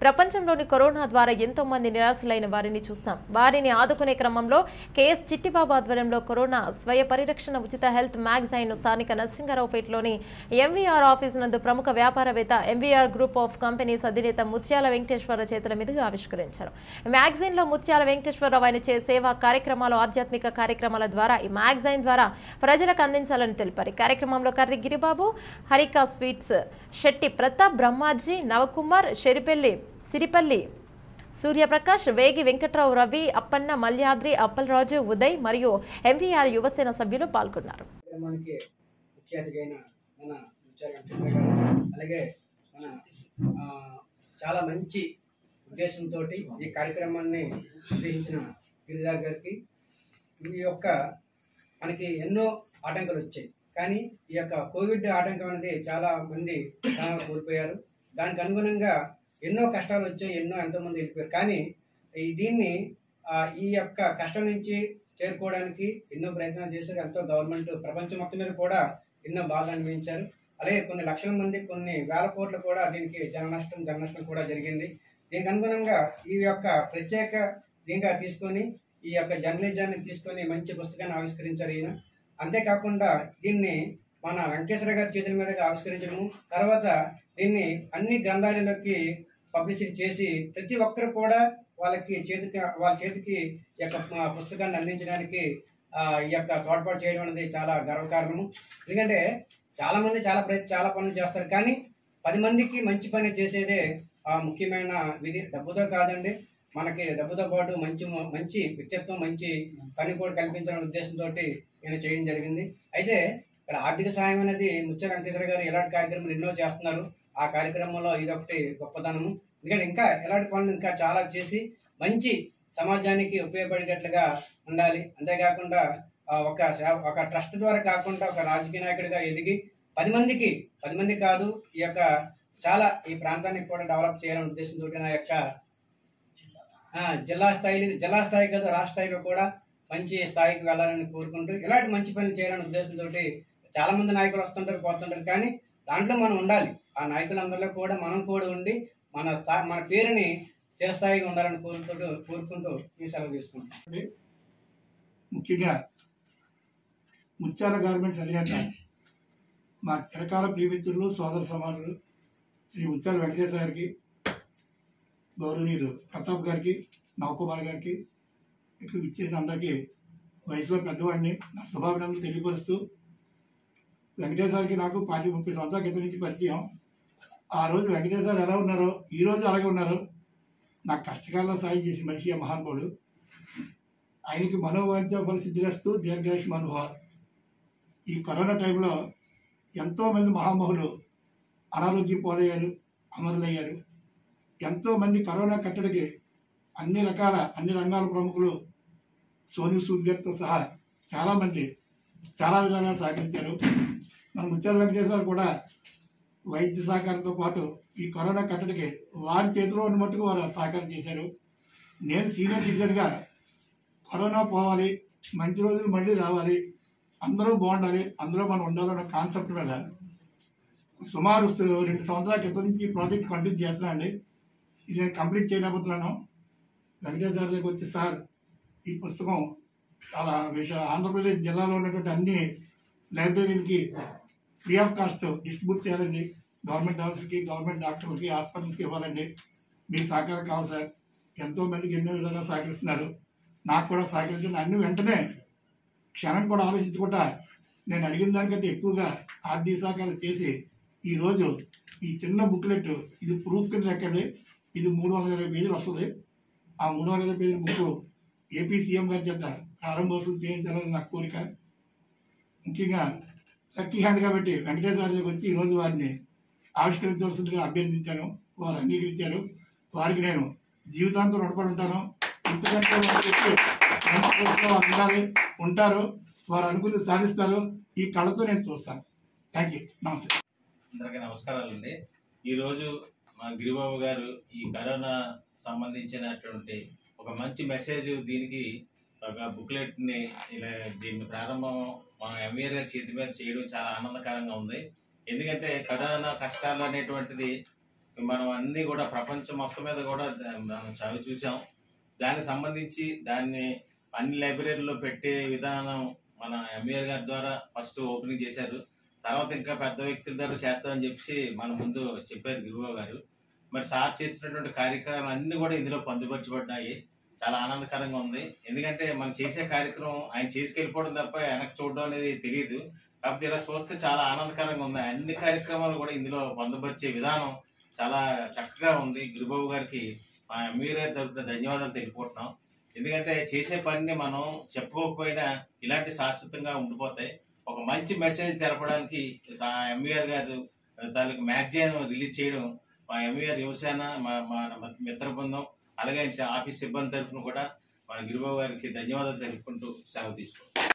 ప్రపంచంలోని కరోనా ద్వారా ఎంతో మంది నిరాశలైన వారిని చూస్తాం వారిని ఆదుకునే క్రమంలో కేఎస్ చిట్టిబాబు ఆధ్వర్యంలో కరోనా స్వయ పరిరక్షణ ఉచిత హెల్త్ మ్యాగజైన్ స్థానిక నరసింహారావుపేటలోని ఎంవీఆర్ ఆఫీస్ నందు ప్రముఖ వ్యాపారవేత్త ఎంవీఆర్ గ్రూప్ ఆఫ్ కంపెనీస్ అధినేత ముత్యాల వెంకటేశ్వర చేతుల మీదుగా ఆవిష్కరించారు ఈ మ్యాగజైన్ లో ముత్యాల వెంకటేశ్వరరావు ఆయన చే సేవా కార్యక్రమాలు ఆధ్యాత్మిక కార్యక్రమాల ద్వారా ఈ మ్యాగజైన్ ద్వారా ప్రజలకు అందించాలని తెలిపారు ఈ కార్యక్రమంలో కర్రి గిరిబాబు హరికా స్వీట్స్ శెట్టి ప్రతాప్ బ్రహ్మాజీ నవకుమార్ షెరిపెల్లి సిరిపల్లి సూర్యప్రకాష్ వేగి వెంకట్రావు రవి అప్పన్న మల్యాద్రి అప్పలరాజు ఉదయ్ మరియు ఎంవీఆర్ యువసేన సభ్యులు పాల్గొన్నారు కార్యక్రమానికి ముఖ్య అతిథైన మన ముత్యాల వెంకటేశ్వర గారు అలాగే మన ఆ, చాలా మంచి ఉద్దేశంతో ఈ కార్యక్రమాన్ని నిర్వహించిన గిరిధర్ గారికి ఈ యొక్క మనకి ఎన్నో ఆటంకాలు వచ్చాయి కానీ ఈ యొక్క కోవిడ్ ఆటంకం అనేది చాలా మంది ప్రాణాలు కోల్పోయారు దానికి అనుగుణంగా ఎన్నో కష్టాలు వచ్చాయి ఎన్నో ఎంతోమంది వెళ్ళిపోయారు కానీ ఈ దీన్ని ఆ, ఈ యొక్క కష్టం నుంచి చేరుకోవడానికి ఎన్నో ప్రయత్నాలు చేశారు ఎంతో గవర్నమెంట్ ప్రపంచం మొత్తం మీద కూడా ఎన్నో బాధ అనిపించారు అలాగే కొన్ని లక్షల మంది కొన్ని వేల కోట్లు కూడా దీనికి జన నష్టం జన నష్టం కూడా జరిగింది దీనికి అనుగుణంగా ఈ యొక్క ప్రత్యేక దీనిగా తీసుకొని ఈ యొక్క జర్నలిజాన్ని తీసుకొని మంచి పుస్తకాన్ని ఆవిష్కరించారు ఈయన అంతేకాకుండా దీన్ని మన వెంకటేశ్వర గారి చేతుల మీదుగా ఆవిష్కరించడము తర్వాత దీన్ని అన్ని గ్రంథాలయాలకి పబ్లిసిటీ చేసి ప్రతి ఒక్కరు కూడా వాళ్ళకి చేతికి వాళ్ళ చేతికి ఈ యొక్క ఆ, పుస్తకాన్ని అందించడానికి ఆ, ఈ యొక్క తోడ్పాటు చేయడం అనేది చాలా గర్వకారణము ఎందుకంటే చాలా మంది చాలా ప్రయత్ చాలా పనులు చేస్తారు కానీ పది మందికి మంచి పని చేసేదే ఆ ముఖ్యమైన విధి డబ్బుతో కాదండి మనకి డబ్బుతో పాటు మంచి మంచి వ్యక్తిత్వం మంచి పని కూడా కల్పించాలనే ఉద్దేశంతో నేను చేయడం జరిగింది అయితే ఇక్కడ ఆర్థిక సహాయం అనేది ముత్య వెంకటేశ్వర గారు ఇలాంటి కార్యక్రమాలు ఎన్నో చేస్తున్నారు ఆ కార్యక్రమంలో ఇదొకటి గొప్పతనము ఎందుకంటే ఇంకా ఇలాంటి పనులు ఇంకా చాలా చేసి మంచి సమాజానికి ఉపయోగపడేటట్లుగా ఉండాలి అంతేకాకుండా ఆ, ఒక సేవ- ఒక ట్రస్ట్ ద్వారా కాకుండా ఒక రాజకీయ నాయకుడిగా ఎదిగి పది మందికి పది మంది కాదు ఈ యొక్క చాలా ఈ ప్రాంతానికి కూడా డెవలప్ చేయాలనే ఉద్దేశంతో నా యొక్క ఆ, జిల్లా స్థాయి జిల్లా స్థాయి కాదు రాష్ట్ర స్థాయిలో కూడా మంచి స్థాయికి వెళ్ళాలని కోరుకుంటూ ఇలాంటి మంచి పనులు చేయాలనే ఉద్దేశంతో చాలా మంది నాయకులు వస్తుంటారు పోతుంటారు కానీ దాంట్లో మనం ఉండాలి ఆ నాయకులందరిలో కూడా మనం కూడా ఉండి మన స్థా మన పేరుని చిరస్థాయిగా ఉండాలని కోరుకుంటూ కోరుకుంటూ ఈ సెలవు తీసుకుంటాం ముఖ్యంగా ముత్యాల గార్మెంట్స్ అధినేత మా చిరకాల ప్రియమిత్రులు సోదర సమానులు శ్రీ ముత్యాల వెంకటేశ్వర గారికి గౌరవనీయులు ప్రతాప్ గారికి నవకుమార్ గారికి ఇక్కడ ఇచ్చేసిన అందరికీ వయసులో పెద్దవాడిని నా శుభాభినందనలు తెలియపరుస్తూ వెంకటేశ్వరకి నాకు పాతి ముప్పై సంవత్సరాల క్రితం నుంచి పరిచయం ఆ రోజు వెంకటేశ్వర ఎలా ఉన్నారో ఈ రోజు అలాగే ఉన్నారు నాకు కష్టకాలంలో సాయం చేసిన మనిషి ఆ మహానుభావుడు ఆయనకి మనోవాంఛ పరిస్థితిరస్తూ దీర్ఘాయుష్మ అనుభవాలు ఈ కరోనా టైంలో ఎంతో మంది మహామహులు అనారోగ్యం పోలయ్యారు అమరులయ్యారు ఎంతో మంది కరోనా కట్టడికి అన్ని రకాల అన్ని రంగాల ప్రముఖులు సోని సూద్ గారితో సహా చాలా మంది చాలా విధాలుగా సహకరించారు మన ముత్యాల వెంకటేశ్వర కూడా వైద్య సహకారంతో పాటు ఈ కరోనా కట్టడికి వారి చేతిలో ఉన్న మట్టుకు వారు సహకారం చేశారు నేను సీనియర్ సిటిజన్గా కరోనా పోవాలి మంచి రోజులు మళ్ళీ రావాలి అందరూ బాగుండాలి అందులో మనం ఉండాలన్న కాన్సెప్ట్ మీద సుమారు సు- రెండు సంవత్సరాల క్రితం నుంచి ఈ ప్రాజెక్ట్ కంటిన్యూ చేస్తున్నా అండి ఇది నేను కంప్లీట్ చేయలేకపోతున్నాను వెంకటేశ్వర గారి దగ్గరికి వచ్చి సార్ ఈ పుస్తకం చాలా విష ఆంధ్రప్రదేశ్ జిల్లాలో ఉన్నటువంటి అన్ని లైబ్రరీలకి ఫ్రీ ఆఫ్ కాస్ట్ డిస్ట్రిబ్యూట్ చేయాలండి గవర్నమెంట్ హాస్పిటల్కి గవర్నమెంట్ డాక్టర్లకి హాస్పిటల్స్కి ఇవ్వాలండి మీ సహకారం కావాలి సార్ ఎంతో మందికి ఎన్నో విధాలుగా సహకరిస్తున్నారు నాకు కూడా సహకరించండి అన్ని వెంటనే క్షణం కూడా ఆలోచించకుండా నేను అడిగిన దానికంటే ఎక్కువగా ఆర్థిక సహకారం చేసి ఈరోజు ఈ చిన్న బుక్లెట్ ఇది ప్రూఫ్ కింద లెక్కండి ఇది మూడు వందల ఇరవై పేజీలు వస్తుంది ఆ మూడు వందల ఇరవై పేజీల బుక్ ఏపీ సీఎం గారి చేత ప్రారంభోత్సవం చేయించాలని నా కోరిక ముఖ్యంగా లక్కీ హ్యాండ్ కాబట్టి వెంకటేశ్వర గారికి వచ్చి ఈరోజు వారిని ఆవిష్కరించవలసిందిగా అభ్యర్థించాను వారు అంగీకరించారు వారికి నేను జీవితాంతం రుణపడి ఉంటాను ఇంతకంటే వారు చెప్పి మంచి రోజుల్లో వారు ఉండాలి ఉంటారు వారు అనుకుని సాధిస్తారు ఈ కళతో నేను చూస్తాను థ్యాంక్ యూ నమస్తే అందరికీ నమస్కారాలండి ఈరోజు మా గిరిబాబు గారు ఈ కరోనా సంబంధించినటువంటి ఒక మంచి మెసేజ్ దీనికి ఒక బుక్లెట్ని ఇలా దీన్ని ప్రారంభం మన ఎంవీఆర్ గారి చేతి మీద చేయడం చాలా ఆనందకరంగా ఉంది ఎందుకంటే కరోనా కష్టాలు అనేటువంటిది మనం అన్ని కూడా ప్రపంచం మొత్తం మీద కూడా దా- మనం చదివి చూసాం దానికి సంబంధించి దాన్ని అన్ని లైబ్రరీలో పెట్టే విధానం మన ఎంఈఆర్ గారి ద్వారా ఫస్ట్ ఓపెనింగ్ చేశారు తర్వాత ఇంకా పెద్ద వ్యక్తుల ద్వారా చేస్తామని చెప్పి మన ముందు చెప్పారు గిరిబాబు గారు మరి సార్ చేస్తున్నటువంటి కార్యక్రమాలు అన్ని కూడా ఇందులో పొందుపరచబడ్డాయి చాలా ఆనందకరంగా ఉంది ఎందుకంటే మనం చేసే కార్యక్రమం ఆయన చేసుకెళ్ళిపోవడం తప్ప వెనక్కి చూడడం అనేది తెలియదు కాకపోతే ఇలా చూస్తే చాలా ఆనందకరంగా ఉంది అన్ని కార్యక్రమాలు కూడా ఇందులో పొందుపరిచే విధానం చాలా చక్కగా ఉంది గిరిబాబు గారికి మా ఎంఈఆర్ గారి తరఫున ధన్యవాదాలు తెలుపుకుంటున్నాం ఎందుకంటే చేసే పనిని మనం చెప్పుకోకపోయినా ఇలాంటి శాశ్వతంగా ఉండిపోతాయి ఒక మంచి మెసేజ్ తెలపడానికి ఎంఈఆర్ గారు తాలూకు మ్యాగజైన్ రిలీజ్ చేయడం మా ఎంఈఆర్ యువసేన మా మా మిత్ర బృందం అలాగే ఆఫీస్ సిబ్బంది తరఫున కూడా మన గిరిబాబు గారికి ధన్యవాదాలు తెలుపుకుంటూ సెలవు తీసుకుంటాం